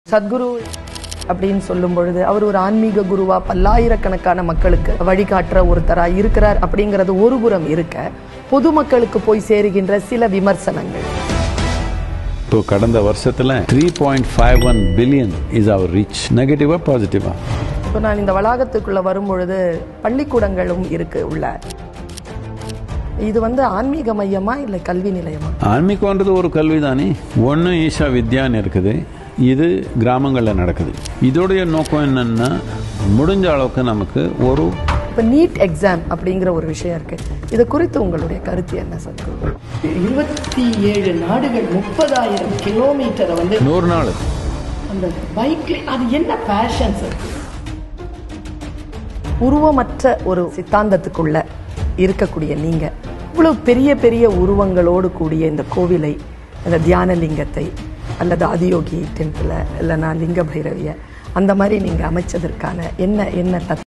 சத்குரு அப்படின்னு சொல்லும் பொழுது அவர் ஒரு ஆன்மீக குருவா பல்லாயிரக்கணக்கான மக்களுக்கு வழிகாட்டுற ஒருத்தரா இருக்கிறார் அப்படிங்கிறது ஒரு புறம் இருக்க பொதுமக்களுக்கு போய் சேருகின்ற சில விமர்சனங்கள் இப்போ கடந்த வருஷத்துல three point five one billion is our reach நெகட்டிவா பாசிட்டிவா இப்போ நான் இந்த வளாகத்துக்குள்ள வரும் பொழுது பள்ளிக்கூடங்களும் இருக்கு உள்ள இது வந்து ஆன்மீக மையமா இல்லை கல்வி நிலையமா ஆன்மீகம்ன்றது ஒரு கல்வி தானே ஒன்று ஈஷா வித்யான்னு இருக்குது இது கிராமங்களில் நடக்குது இதோடைய நோக்கம் என்னன்னா முடிஞ்ச அளவுக்கு நமக்கு ஒரு இப்போ நீட் எக்ஸாம் அப்படிங்கிற ஒரு விஷயம் இருக்கு இது குறித்து உங்களுடைய கருத்து என்ன சத்குரு இருபத்தி ஏழு நாடுகள் முப்பதாயிரம் கிலோமீட்டரை வந்து நூறு நாள் அந்த பைக்ல அது என்ன பேஷன் சார் உருவமற்ற ஒரு சித்தாந்தத்துக்குள்ள இருக்கக்கூடிய நீங்க இவ்வளவு பெரிய பெரிய உருவங்களோடு கூடிய இந்த கோவிலை இந்த தியான லிங்கத்தை அல்லது ஆதியோகி டெம்பிளை இல்லைன்னா லிங்க பைரவிய அந்த மாதிரி நீங்க அமைச்சதற்கான என்ன என்ன தத்துவம்